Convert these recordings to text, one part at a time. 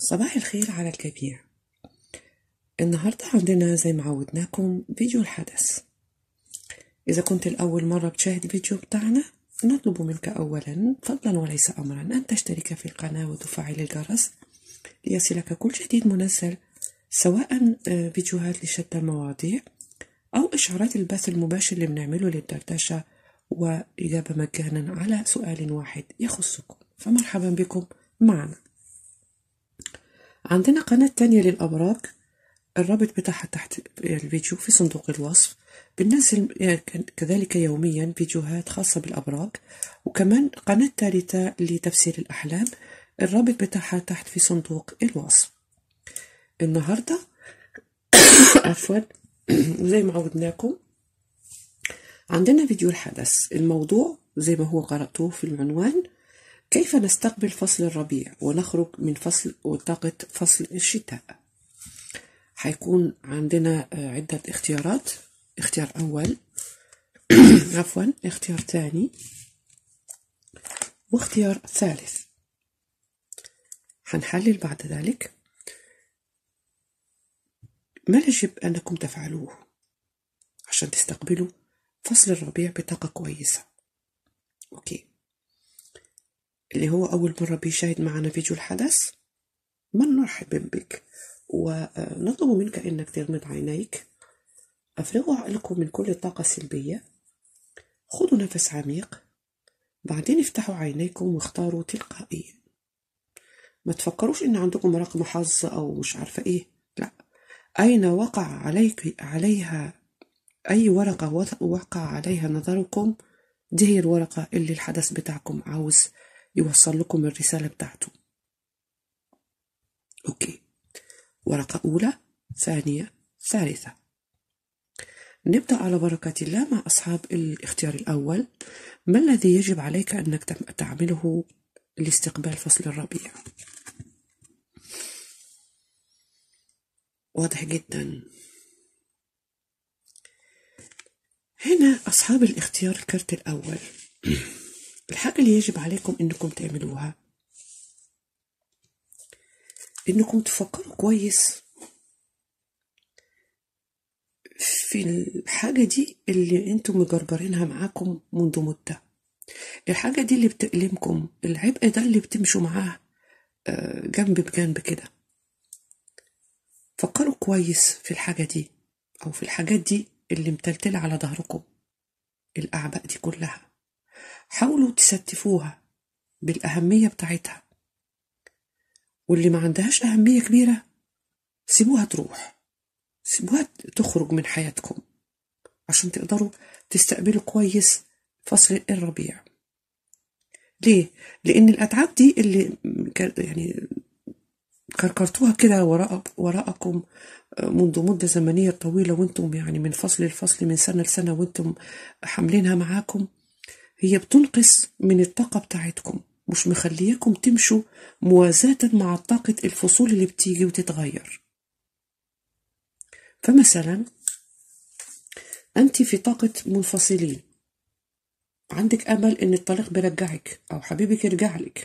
صباح الخير على الجميع النهاردة عندنا زي ما عودناكم فيديو الحدث إذا كنت الأول مرة بتشاهد الفيديو بتاعنا نطلب منك أولا فضلا وليس أمرا أن تشترك في القناة وتفعل الجرس ليصلك كل جديد منزل سواء فيديوهات لشتى المواضيع أو إشعارات البث المباشر اللي بنعمله للدردشة وإجابة مجانا على سؤال واحد يخصكم فمرحبا بكم معنا عندنا قناة تانية للأبراج الرابط بتاعها تحت الفيديو في صندوق الوصف بننزل كذلك يوميا فيديوهات خاصة بالأبراج وكمان قناة ثالثة لتفسير الأحلام الرابط بتاعها تحت في صندوق الوصف النهاردة عفوا زي ما عودناكم عندنا فيديو الحدث الموضوع زي ما هو قرأتوه في العنوان كيف نستقبل فصل الربيع ونخرج من فصل وطاقة فصل الشتاء حيكون عندنا عدة اختيارات اختيار أول عفوا اختيار ثاني واختيار ثالث حنحلل بعد ذلك ما يجب أنكم تفعلوه عشان تستقبلوا فصل الربيع بطاقة كويسة أوكي اللي هو أول مرة بيشاهد معنا فيديو الحدث مرحبا بك ونطلب منك أنك تغمض عينيك أفرغوا عقلكم من كل الطاقة السلبية خذوا نفس عميق بعدين افتحوا عينيكم واختاروا تلقائيا ما تفكروش ان عندكم رقم حظ او مش عارفة ايه لا اين وقع عليك عليها اي ورقة وقع عليها نظركم دي هي الورقة اللي الحدث بتاعكم عاوز يوصل لكم الرسالة بتاعته اوكي ورقة اولى ثانية ثالثة نبدأ على بركة الله مع أصحاب الاختيار الأول ما الذي يجب عليك أنك تعمله لاستقبال فصل الربيع واضح جدا هنا أصحاب الاختيار الكرت الأول الحاجة اللي يجب عليكم أنكم تعملوها أنكم تفكروا كويس في الحاجة دي اللي انتم مجرجرينها معاكم منذ مدة الحاجة دي اللي بتألمكم العبء ده اللي بتمشوا معاه جنب بجنب كده فكروا كويس في الحاجة دي أو في الحاجات دي اللي متلتلة على ظهركم الأعباء دي كلها حاولوا تستفوها بالأهمية بتاعتها واللي ما عندهاش أهمية كبيرة سيبوها تروح سيبوها تخرج من حياتكم عشان تقدروا تستقبلوا كويس فصل الربيع ليه؟ لأن الأتعاب دي اللي يعني كركرتوها كده وراء وراءكم منذ مدة زمنية طويلة وانتم يعني من فصل لفصل من سنة لسنة وانتم حاملينها معاكم هي بتنقص من الطاقة بتاعتكم مش مخليكم تمشوا موازاة مع طاقة الفصول اللي بتيجي وتتغير فمثلا أنت في طاقة منفصلين عندك أمل إن الطليق بيرجعك أو حبيبك يرجع لك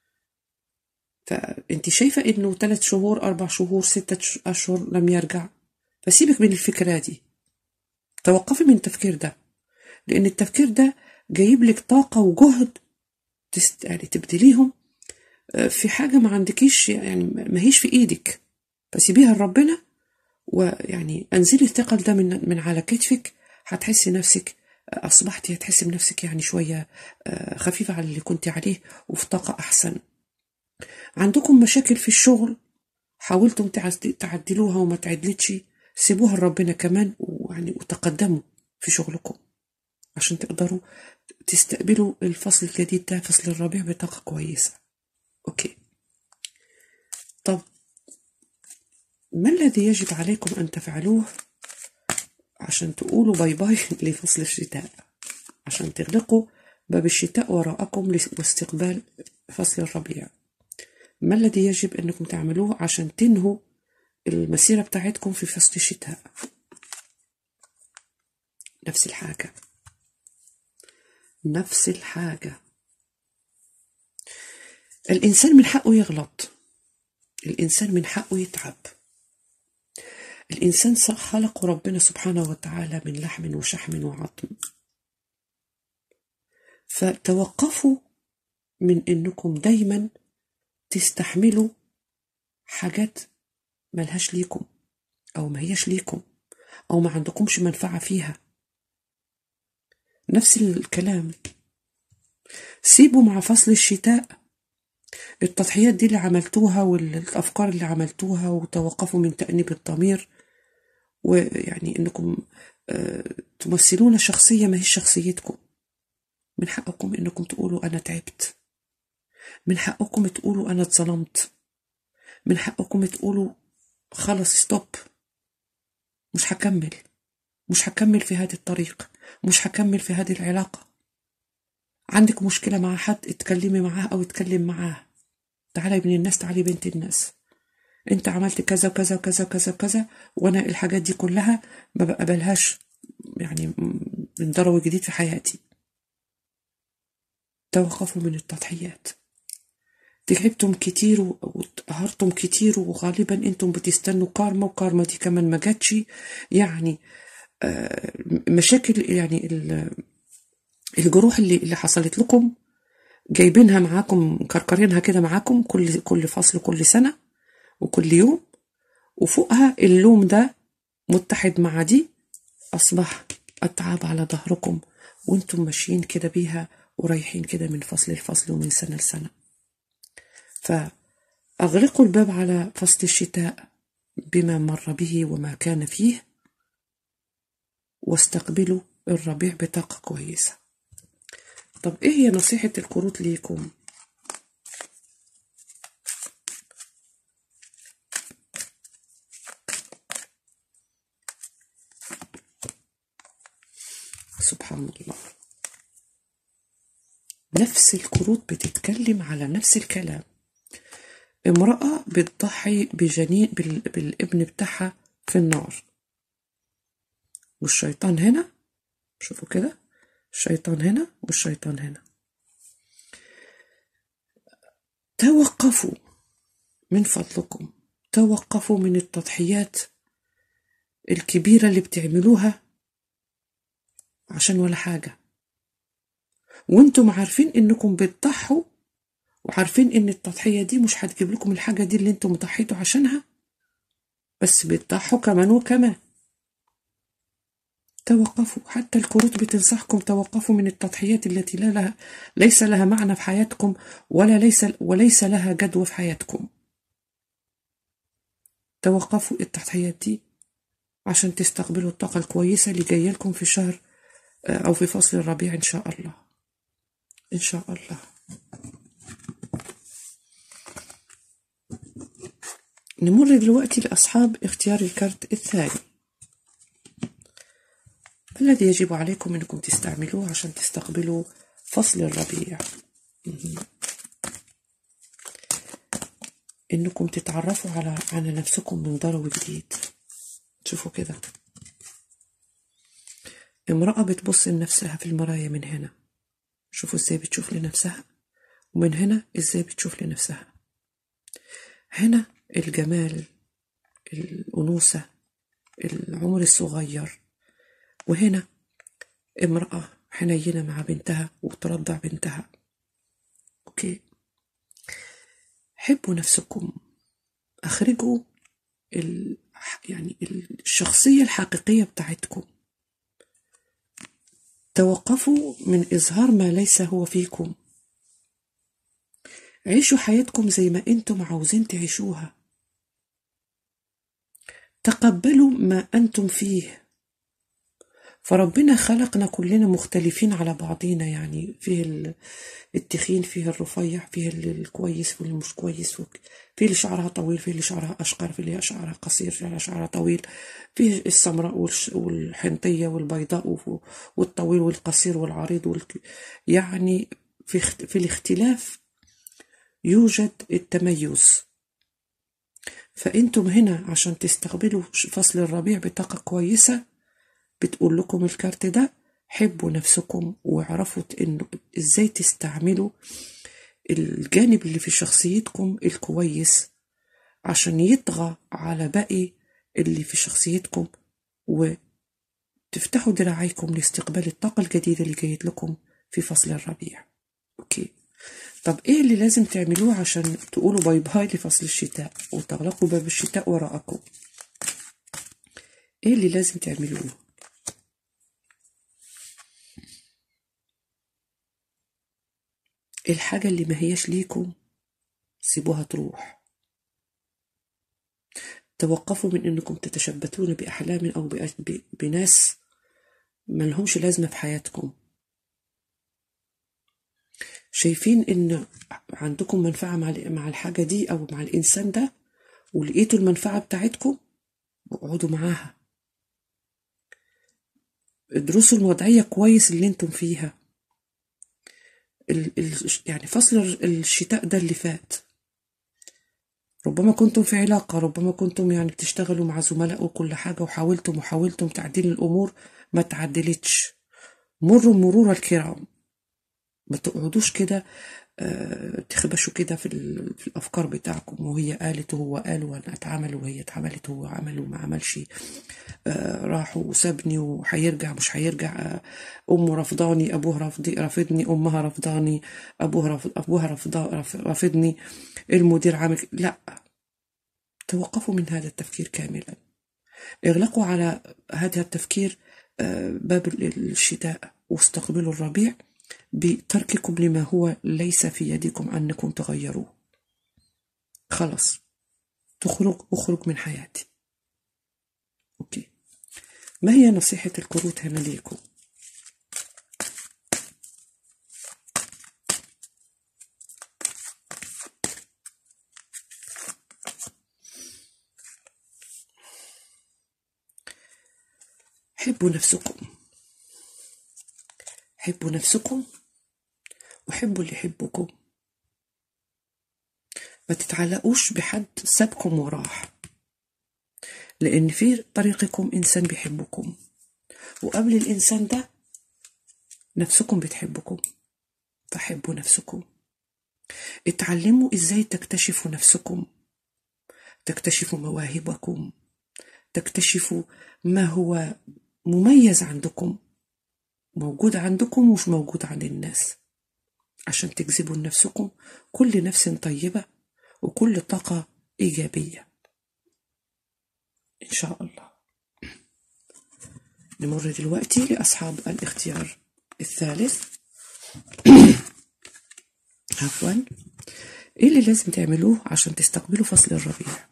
فأنت شايفة إنه ثلاث شهور أربع شهور ستة أشهر لم يرجع فسيبك من الفكرة دي توقفي من التفكير ده لأن التفكير ده جايب لك طاقة وجهد تست... يعني تبذليهم في حاجة ما عندكيش يعني ما هيش في إيدك فسيبيها لربنا ويعني انزلي الثقل ده من من على كتفك هتحسي نفسك اصبحتي هتحسي بنفسك يعني شويه خفيفه على اللي كنت عليه وفي طاقه احسن عندكم مشاكل في الشغل حاولتم تعدلوها وما تعدلتش سيبوها لربنا كمان ويعني وتقدموا في شغلكم عشان تقدروا تستقبلوا الفصل الجديد ده فصل الربيع بطاقه كويسه اوكي طب ما الذي يجب عليكم أن تفعلوه عشان تقولوا باي باي لفصل الشتاء عشان تغلقوا باب الشتاء وراءكم لاستقبال فصل الربيع ما الذي يجب أنكم تعملوه عشان تنهوا المسيرة بتاعتكم في فصل الشتاء نفس الحاجة نفس الحاجة الإنسان من حقه يغلط الإنسان من حقه يتعب الإنسان خلقه ربنا سبحانه وتعالى من لحم وشحم وعظم فتوقفوا من إنكم دايما تستحملوا حاجات ملهاش ليكم أو ما هيش ليكم أو ما عندكمش منفعة فيها نفس الكلام سيبوا مع فصل الشتاء التضحيات دي اللي عملتوها والأفكار اللي عملتوها وتوقفوا من تأنيب الضمير ويعني إنكم تمثلون شخصية ما هي شخصيتكم من حقكم إنكم تقولوا أنا تعبت من حقكم تقولوا أنا اتظلمت من حقكم تقولوا خلص ستوب مش هكمل مش هكمل في هذه الطريق مش هكمل في هذه العلاقة عندك مشكلة مع حد اتكلمي معاه أو اتكلم معاه تعالي ابن الناس تعالي بنت الناس انت عملت كذا وكذا وكذا وكذا وكذا وانا الحاجات دي كلها ما بقبلهاش يعني من ضرو جديد في حياتي توقفوا من التضحيات تعبتم كتير وقهرتم كتير وغالبا انتم بتستنوا كارما وكارما دي كمان ما جاتش يعني مشاكل يعني الجروح اللي اللي حصلت لكم جايبينها معاكم مكركرينها كده معاكم كل كل فصل كل سنه وكل يوم وفوقها اللوم ده متحد مع دي اصبح اتعاب على ظهركم وانتم ماشيين كده بيها ورايحين كده من فصل لفصل ومن سنه لسنه فاغلقوا الباب على فصل الشتاء بما مر به وما كان فيه واستقبلوا الربيع بطاقة كويسة طب ايه هي نصيحة الكروت ليكم سبحان الله نفس الكروت بتتكلم على نفس الكلام امرأة بتضحي بجنين بالابن بتاعها في النار والشيطان هنا شوفوا كده الشيطان هنا والشيطان هنا توقفوا من فضلكم توقفوا من التضحيات الكبيرة اللي بتعملوها عشان ولا حاجة وانتم عارفين انكم بتضحوا وعارفين ان التضحية دي مش هتجيب لكم الحاجة دي اللي انتم ضحيتوا عشانها بس بتضحوا كمان وكمان توقفوا حتى الكروت بتنصحكم توقفوا من التضحيات التي لا لها ليس لها معنى في حياتكم ولا ليس وليس لها جدوى في حياتكم توقفوا التضحيات دي عشان تستقبلوا الطاقة الكويسة اللي جاية لكم في شهر أو في فصل الربيع إن شاء الله إن شاء الله نمر دلوقتي لأصحاب اختيار الكارت الثاني الذي يجب عليكم أنكم تستعملوه عشان تستقبلوا فصل الربيع إنكم تتعرفوا على على نفسكم من ضرو جديد شوفوا كده امرأة بتبص لنفسها في المراية من هنا شوفوا ازاي بتشوف لنفسها ومن هنا ازاي بتشوف لنفسها هنا الجمال الأنوثة العمر الصغير وهنا امرأة حنينة مع بنتها وترضع بنتها أوكي حبوا نفسكم أخرجوا ال... يعني الشخصية الحقيقية بتاعتكم توقفوا من إظهار ما ليس هو فيكم عيشوا حياتكم زي ما انتم عاوزين تعيشوها تقبلوا ما انتم فيه فربنا خلقنا كلنا مختلفين على بعضينا يعني فيه التخين فيه الرفيع فيه الكويس فيه اللي مش كويس فيه اللي شعرها طويل فيه اللي شعرها أشقر فيه اللي شعرها قصير فيه اللي شعرها طويل فيه السمراء والحنطية والبيضاء والطويل والقصير والعريض والك... يعني في, في الاختلاف يوجد التميز فأنتم هنا عشان تستقبلوا فصل الربيع بطاقة كويسة بتقول لكم الكارت ده حبوا نفسكم واعرفوا انه ازاي تستعملوا الجانب اللي في شخصيتكم الكويس عشان يطغى على باقي اللي في شخصيتكم وتفتحوا ذراعيكم لاستقبال الطاقة الجديدة اللي جايت لكم في فصل الربيع اوكي طب ايه اللي لازم تعملوه عشان تقولوا باي باي لفصل الشتاء وتغلقوا باب الشتاء وراءكم ايه اللي لازم تعملوه الحاجة اللي ما هياش ليكم سيبوها تروح توقفوا من انكم تتشبثون بأحلام او بأ- ب- بناس ما لهمش لازمة في حياتكم شايفين ان عندكم منفعة مع ال- مع الحاجة دي او مع الانسان ده ولقيتوا المنفعة بتاعتكم اقعدوا معاها ادرسوا الوضعية كويس اللي انتم فيها ال ال يعني فصل الشتاء ده اللي فات ربما كنتم في علاقة ربما كنتم يعني بتشتغلوا مع زملاء وكل حاجة وحاولتم وحاولتم تعديل الأمور ما تعدلتش مروا مرور الكرام ما تقعدوش كده آه، تخبشوا كده في, ال- في الأفكار بتاعكم وهي قالت وهو قال وأنا اتعمل وهي اتعملت وهو عمل وما عملش آه، راح وسابني وهيرجع مش هيرجع آه، أمه رفضاني أبوه رفضي رافضني أمها رفضاني أبوها رفض أبوها رفضا رف- رافضني المدير عامل ك- لا توقفوا من هذا التفكير كاملا اغلقوا على هذا التفكير آه، باب ال- الشتاء واستقبلوا الربيع بترككم لما هو ليس في يدكم أنكم تغيروه خلاص تخرج أخرج من حياتي أوكي ما هي نصيحة الكروت هنا ليكم حبوا نفسكم حبوا نفسكم وحبوا اللي يحبكم ما تتعلقوش بحد سابكم وراح لأن في طريقكم إنسان بيحبكم وقبل الإنسان ده نفسكم بتحبكم فحبوا نفسكم اتعلموا إزاي تكتشفوا نفسكم تكتشفوا مواهبكم تكتشفوا ما هو مميز عندكم موجود عندكم ومش موجود عند الناس عشان تجذبوا لنفسكم كل نفس طيبة وكل طاقة إيجابية إن شاء الله نمر دلوقتي لأصحاب الاختيار الثالث عفوا إيه اللي لازم تعملوه عشان تستقبلوا فصل الربيع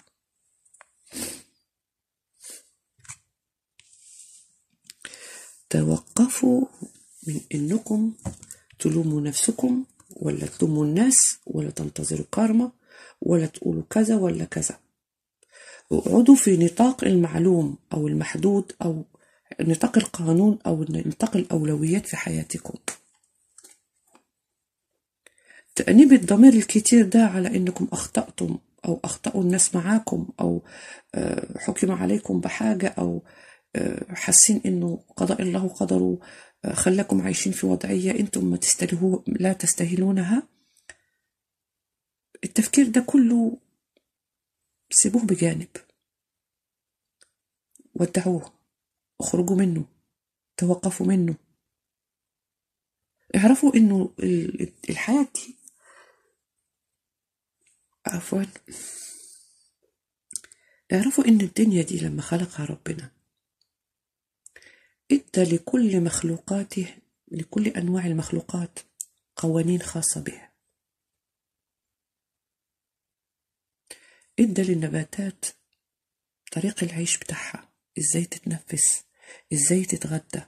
توقفوا من انكم تلوموا نفسكم ولا تلوموا الناس ولا تنتظروا كارما ولا تقولوا كذا ولا كذا اقعدوا في نطاق المعلوم او المحدود او نطاق القانون او نطاق الاولويات في حياتكم تأنيب الضمير الكتير ده على انكم اخطأتم او اخطأوا الناس معاكم او آه، حكم عليكم بحاجة او آه، حاسين انه قضاء الله وقدره آه، خلاكم عايشين في وضعية انتم ما تستهلوه لا تستاهلونها التفكير ده كله سيبوه بجانب ودعوه اخرجوا منه توقفوا منه اعرفوا انه ال- الحياة دي عفوا اعرفوا ان الدنيا دي لما خلقها ربنا ادى لكل مخلوقاته لكل انواع المخلوقات قوانين خاصة بها ادى للنباتات طريق العيش بتاعها ازاي تتنفس ازاي تتغدى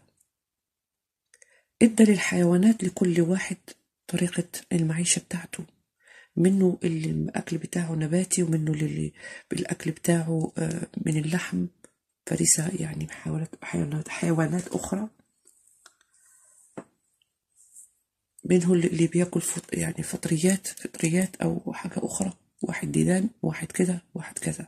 ادى للحيوانات لكل واحد طريقة المعيشة بتاعته منه اللي الأكل بتاعه نباتي ومنه اللي الأكل بتاعه آه، من اللحم فريسة يعني حيوانات حيوانات, حيوانات أخرى منه اللي اللي بياكل فط يعني فطريات فطريات أو حاجة أخرى واحد ديدان واحد كده واحد كذا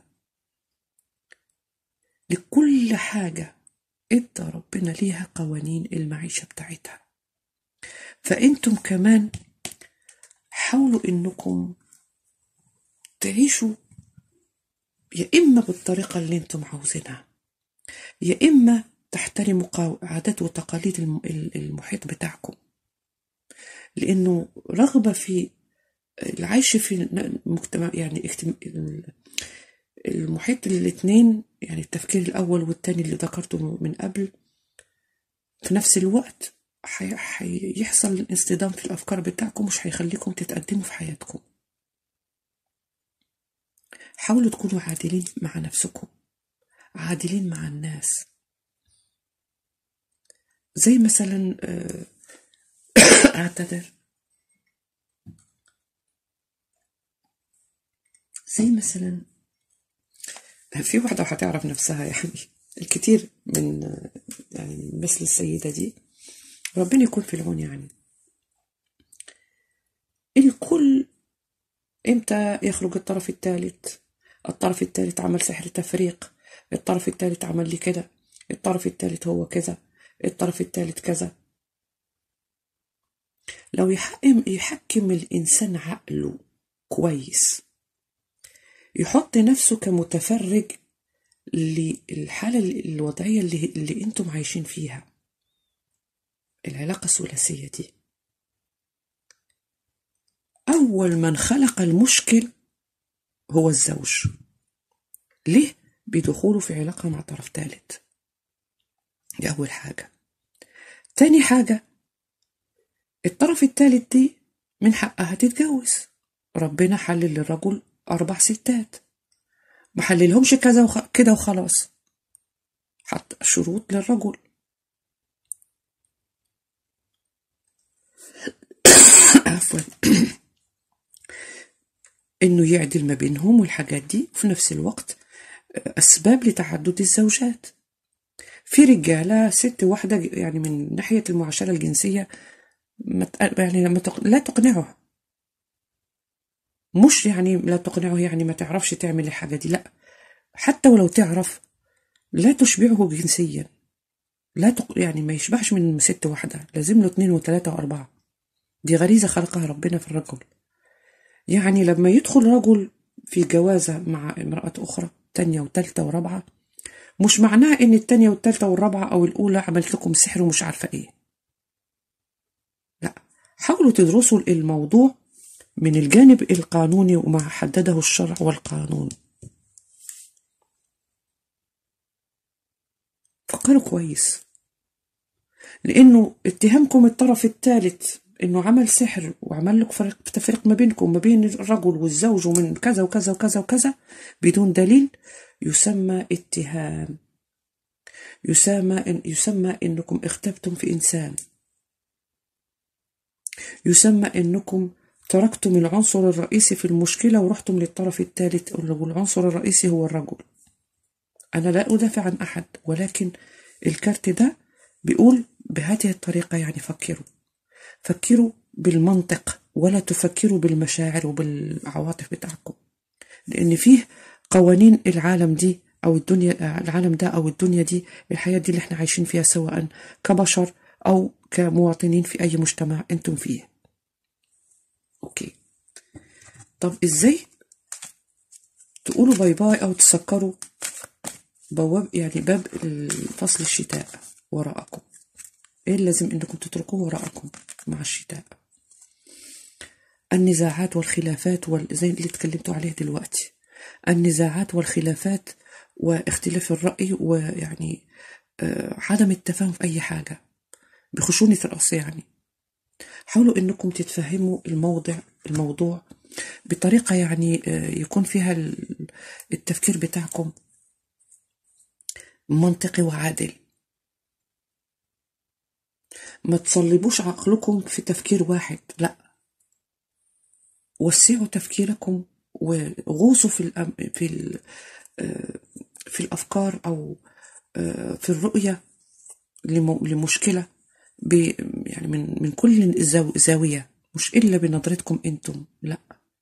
لكل حاجة ادى ربنا ليها قوانين المعيشة بتاعتها فانتم كمان حاولوا انكم تعيشوا يا إما بالطريقة اللي انتم عاوزينها يا إما تحترموا قا- عادات وتقاليد الم- ال- المحيط بتاعكم لأنه رغبة في العيش في مجتمع يعني اجتماع المحيط الاثنين يعني التفكير الأول والتاني اللي ذكرته من قبل في نفس الوقت حي- هيحصل انصدام في الأفكار بتاعكم مش هيخليكم تتقدموا في حياتكم حاولوا تكونوا عادلين مع نفسكم عادلين مع الناس زي مثلا آه، اعتذر زي مثلا في واحدة هتعرف نفسها يعني الكثير من آه، يعني مثل السيدة دي ربنا يكون في العون يعني الكل امتى يخرج الطرف الثالث الطرف الثالث عمل سحر تفريق الطرف الثالث عمل لي كده الطرف الثالث هو كذا الطرف الثالث كذا لو يحكم يحكم الإنسان عقله كويس يحط نفسه كمتفرج للحالة الوضعية اللي, اللي انتم عايشين فيها العلاقة الثلاثية دي أول من خلق المشكل هو الزوج ليه؟ بدخوله في علاقة مع طرف ثالث دي أول حاجة تاني حاجة الطرف الثالث دي من حقها تتجوز ربنا حلل للرجل أربع ستات ما حللهمش كذا وخ... كده وخلاص حط شروط للرجل عفوا انه يعدل ما بينهم والحاجات دي وفي نفس الوقت اسباب لتعدد الزوجات في رجاله ست واحده يعني من ناحيه المعاشره الجنسيه ما تق- يعني لما تق- لا تقنعه مش يعني لا تقنعه يعني ما تعرفش تعمل الحاجه دي لا حتى ولو تعرف لا تشبعه جنسيا لا تق... يعني ما يشبعش من ست واحده لازم له اتنين وتلاته واربعه دي غريزه خلقها ربنا في الرجل يعني لما يدخل رجل في جوازة مع امرأة أخرى تانية وتالتة ورابعة مش معناه إن التانية والتالتة والرابعة أو الأولى عملت لكم سحر ومش عارفة إيه لا حاولوا تدرسوا الموضوع من الجانب القانوني وما حدده الشرع والقانون فكروا كويس لأنه اتهامكم الطرف الثالث إنه عمل سحر وعمل لك فرق تفريق ما بينكم ما بين الرجل والزوج ومن كذا وكذا وكذا وكذا بدون دليل يسمى اتهام يسمى إن يسمى إنكم اختبتم في إنسان يسمى إنكم تركتم العنصر الرئيسي في المشكلة ورحتم للطرف الثالث والعنصر الرئيسي هو الرجل أنا لا أدافع عن أحد ولكن الكارت ده بيقول بهذه الطريقة يعني فكروا فكروا بالمنطق ولا تفكروا بالمشاعر وبالعواطف بتاعكم لأن فيه قوانين العالم دي أو الدنيا العالم ده أو الدنيا دي الحياة دي اللي احنا عايشين فيها سواء كبشر أو كمواطنين في أي مجتمع أنتم فيه أوكي طب إزاي تقولوا باي باي أو تسكروا بواب يعني باب فصل الشتاء وراءكم ايه اللي لازم انكم تتركوه وراءكم مع الشتاء النزاعات والخلافات وال... زي اللي اتكلمتوا عليه دلوقتي النزاعات والخلافات واختلاف الرأي ويعني آه عدم التفاهم في أي حاجة بخشونة الرأس يعني حاولوا انكم تتفهموا الموضع الموضوع بطريقة يعني آه يكون فيها ال- التفكير بتاعكم منطقي وعادل ما تصلبوش عقلكم في تفكير واحد لا وسعوا تفكيركم وغوصوا في الأم... في ال... آه، في الافكار او آه، في الرؤيه لم... لمشكله ب... يعني من من كل زاو... زاويه مش الا بنظرتكم انتم لا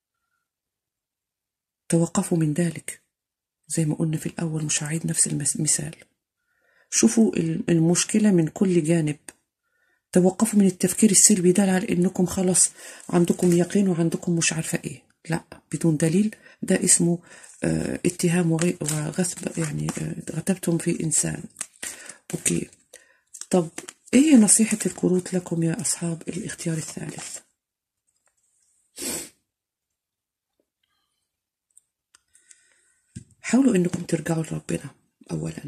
توقفوا من ذلك زي ما قلنا في الاول مش هعيد نفس المس- المثال شوفوا ال- المشكله من كل جانب توقفوا من التفكير السلبي ده على انكم خلاص عندكم يقين وعندكم مش عارفه ايه لا بدون دليل ده اسمه آه، اتهام وغي- وغصب يعني آه، غتبتم في إنسان أوكي طب إيه نصيحة الكروت لكم يا أصحاب الاختيار الثالث حاولوا إنكم ترجعوا لربنا أولا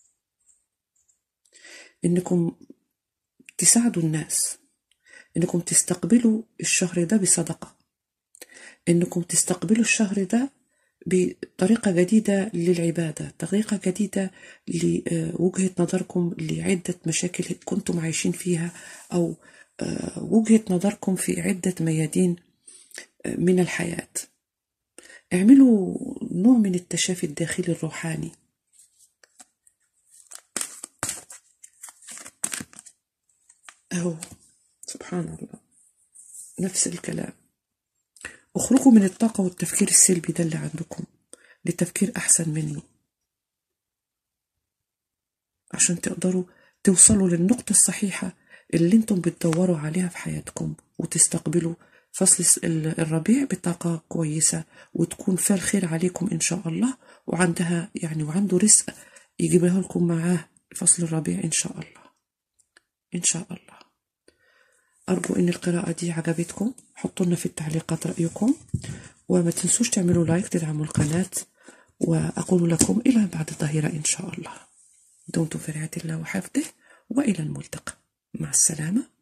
إنكم تساعدوا الناس إنكم تستقبلوا الشهر ده بصدقة إنكم تستقبلوا الشهر ده بطريقة جديدة للعبادة طريقة جديدة لوجهة نظركم لعدة مشاكل كنتم عايشين فيها أو آه، وجهة نظركم في عدة ميادين آه، من الحياة اعملوا نوع من التشافي الداخلي الروحاني أهو سبحان الله نفس الكلام اخرجوا من الطاقة والتفكير السلبي ده اللي عندكم لتفكير أحسن منه عشان تقدروا توصلوا للنقطة الصحيحة اللي انتم بتدوروا عليها في حياتكم وتستقبلوا فصل الس- ال- الربيع بطاقة كويسة وتكون فيها الخير عليكم إن شاء الله وعندها يعني وعنده رزق يجيبها لكم معاه فصل الربيع إن شاء الله إن شاء الله أرجو إن القراءة دي عجبتكم حطوا لنا في التعليقات رأيكم وما تنسوش تعملوا لايك تدعموا القناة وأقول لكم إلى بعد الظهيرة إن شاء الله دمتم في رعاية الله وحفظه وإلى الملتقى مع السلامة